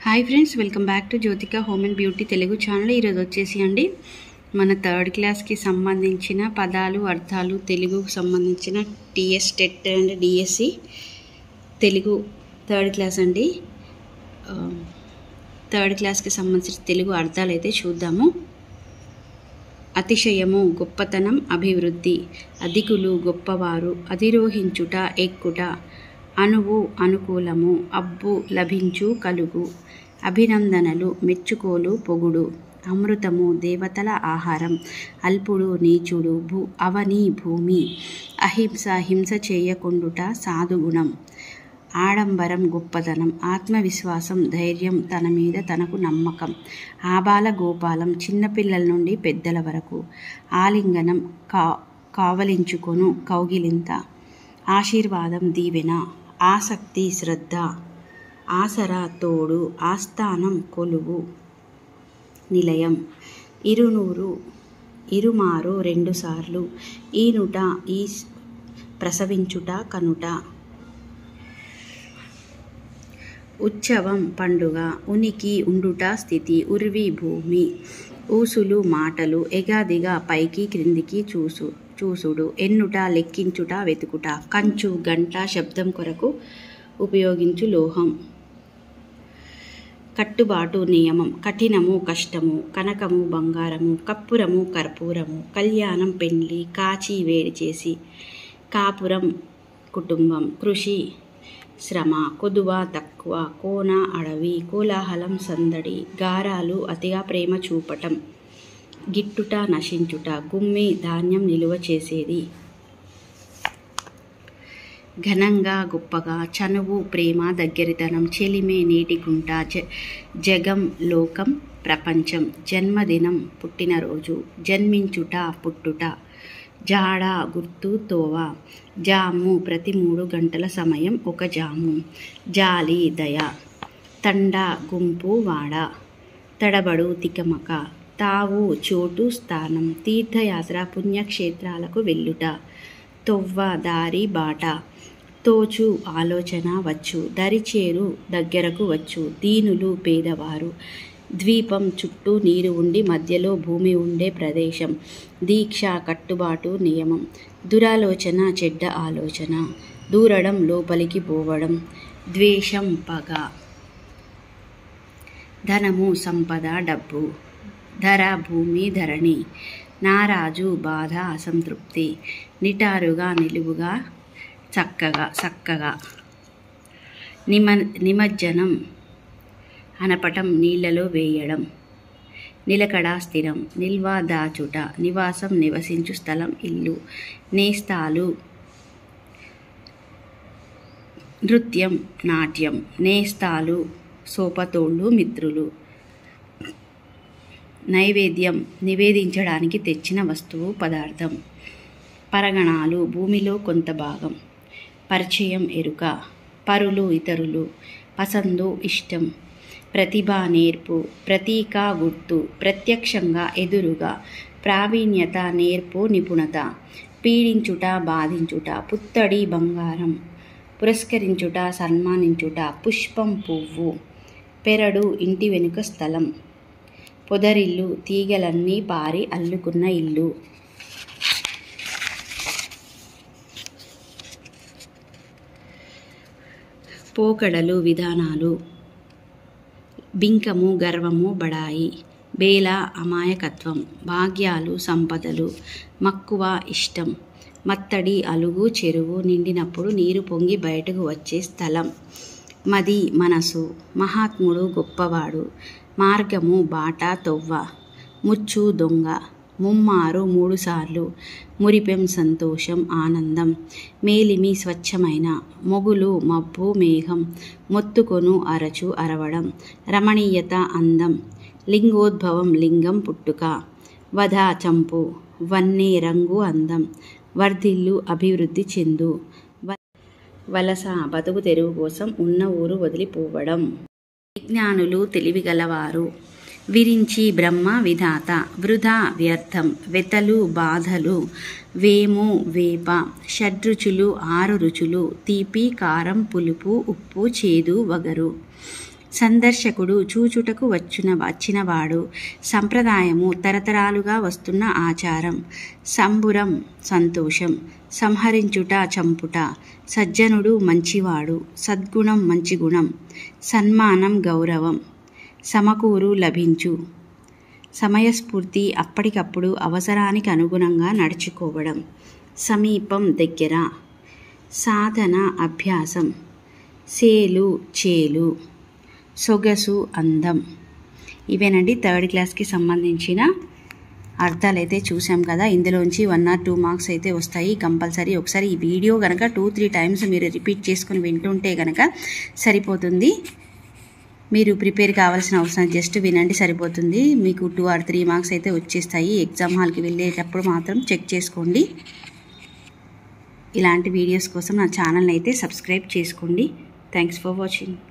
hi friends welcome back to Jyothika home and beauty Telugu channel ఈరోజు వచ్చేసి అండి మన థర్డ్ క్లాస్కి సంబంధించిన పదాలు అర్థాలు తెలుగుకు సంబంధించిన TS TET and DSC Telugu third class అండి ఆ, థర్డ్ క్లాస్కి సంబంధించిన తెలుగు అర్థాలు అయితే చూద్దాము అతిశయము గొప్పతనం అభివృద్ధి అధికులు గొప్పవారు అధిరోహించుట ఎక్కుట అణువు అనుకూలము అబ్బు లభించు కలుగు అభినందనలు మెచ్చుకోలు పొగుడు అమృతము దేవతల ఆహారం అల్పుడు నీచుడు భూ అవని భూమి అహింస హింస చేయకుండుట సాధుగుణం ఆడంబరం గొప్పతనం ఆత్మవిశ్వాసం ధైర్యం తన మీద తనకు నమ్మకం ఆబాల గోపాలం చిన్నపిల్లల నుండి పెద్దల వరకు ఆలింగనం కా కావలించుకొను కౌగిలింత ఆశీర్వాదం దీవెన ఆసక్తి శ్రద్ధ ఆసరా తోడు ఆస్థానం కొలువు నిలయం ఇరునూరు ఇరుమారు రెండుసార్లు ఈనుట ఈ ప్రసవించుట కనుట ఉత్సవం పండుగ ఉనికి ఉండుట స్థితి ఉర్వి భూమి ఊసులు మాటలు ఎగాదిగా పైకి క్రిందికి చూసు చూసుడు ఎన్నుట లెక్కించుట వెతుకుట కంచు గంట శబ్దం కొరకు ఉపయోగించు లోహం కట్టుబాటు నియమం కఠినము కష్టము కనకము బంగారము కప్పురము కర్పూరము కళ్యాణం పెండ్లి కాచి వేడి చేసి కాపురం కుటుంబం కృషి శ్రమ కొదువ తక్కువ కోన అడవి కోలాహలం సందడి గారాలు అతిగా ప్రేమ చూపటం గిట్టుట నశించుట గుమ్మి ధాన్యం నిలువ చేసేది ఘనంగా గొప్పగా చనువు ప్రేమ దగ్గరితనం చెలిమే నీటిగుంట జ జగం లోకం ప్రపంచం జన్మదినం పుట్టినరోజు జన్మించుట పుట్టుట జాడ గుర్తు తోవ జాము ప్రతి మూడు గంటల సమయం ఒక జాము జాలి దయ తండ గుంపు వాడ తడబడు తికమక తావు చోటు స్థానం తీర్థయాత్ర పుణ్యక్షేత్రాలకు వెళ్ళుట తొవ్వ దారి బాట తోచు ఆలోచన వచ్చు దరిచేరు దగ్గరకు వచ్చు దీనులు పేదవారు ద్వీపం చుట్టూ నీరు ఉండి మధ్యలో భూమి ఉండే ప్రదేశం దీక్ష కట్టుబాటు నియమం దురాలోచన చెడ్డ ఆలోచన దూరడం లోపలికి పోవడం ద్వేషం పగ ధనము సంపద డబ్బు ధర భూమి ధరణి నారాజు బాధ అసంతృప్తి నిటారుగా నిలువుగా చక్కగా చక్కగా నిమ నిమజ్జనం అనపటం నీళ్లలో వేయడం నిలకడ స్థిరం నిల్వ దాచుట నివాసం నివసించు స్థలం ఇల్లు నేస్తాలు నృత్యం నాట్యం నేస్తాలు సోపతోళ్ళు మిత్రులు నైవేద్యం నివేదించడానికి తెచ్చిన వస్తువు పదార్థం పరగణాలు భూమిలో కొంత భాగం పరిచయం ఎరుక పరులు ఇతరులు పసందు ఇష్టం ప్రతిభ నేర్పు ప్రతీక గుర్తు ప్రత్యక్షంగా ఎదురుగా ప్రావీణ్యత నేర్పు నిపుణత పీడించుట బాధించుట పుత్తడి బంగారం పురస్కరించుట సన్మానించుట పుష్పం పువ్వు పెరడు ఇంటి వెనుక స్థలం పొదరిల్లు తీగలన్నీ పారి అల్లుకున్న ఇల్లు పోకడలు విధానాలు బింకము గర్వము బడాయి బేల అమాయకత్వం భాగ్యాలు సంపదలు మక్కువ ఇష్టం మత్తడి అలుగు చెరువు నిండినప్పుడు నీరు పొంగి బయటకు వచ్చే స్థలం మది మనసు మహాత్ముడు గొప్పవాడు మార్గము బాట తొవ్వ ముచ్చు దొంగ ముమ్మారు మూడుసార్లు మురిపెం సంతోషం ఆనందం మేలిమి స్వచ్ఛమైన మొగులు మబ్బు మేఘం మొత్తుకొను అరచు అరవడం రమణీయత అందం లింగోద్భవం లింగం పుట్టుక వధ చంపు వన్నే రంగు అందం వర్ధిల్లు అభివృద్ధి చెందు వ- వలస బతుకు తెరువు కోసం ఉన్న ఊరు వదిలిపోవడం విజ్ఞానులు తెలివిగలవారు విరించి బ్రహ్మ విధాత వృధా వ్యర్థం వెతలు బాధలు వేము వేప షడ్రుచులు ఆరు రుచులు తీపి కారం పులుపు ఉప్పు చేదు వగరు సందర్శకుడు చూచుటకు వచ్చున వచ్చినవాడు సంప్రదాయము తరతరాలుగా వస్తున్న ఆచారం సంబురం సంతోషం సంహరించుట చంపుట సజ్జనుడు మంచివాడు సద్గుణం మంచి గుణం సన్మానం గౌరవం సమకూరు లభించు సమయస్ఫూర్తి అప్పటికప్పుడు అవసరానికి అనుగుణంగా నడుచుకోవడం సమీపం దగ్గర సాధన అభ్యాసం సేలు చేలు సొగసు అందం ఇవేనండి థర్డ్ క్లాస్కి సంబంధించిన అర్థాలు అయితే చూసాం కదా ఇందులోంచి వన్ ఆర్ టూ మార్క్స్ అయితే వస్తాయి కంపల్సరీ ఒకసారి ఈ వీడియో కనుక టూ త్రీ టైమ్స్ మీరు రిపీట్ చేసుకుని వింటుంటే కనుక సరిపోతుంది మీరు ప్రిపేర్ కావాల్సిన అవసరం జస్ట్ వినండి సరిపోతుంది మీకు టూ ఆర్ త్రీ మార్క్స్ అయితే వచ్చేస్తాయి ఎగ్జామ్ హాల్కి వెళ్ళేటప్పుడు మాత్రం చెక్ చేసుకోండి ఇలాంటి వీడియోస్ కోసం నా ఛానల్ని అయితే సబ్స్క్రైబ్ చేసుకోండి థ్యాంక్స్ ఫర్ వాచింగ్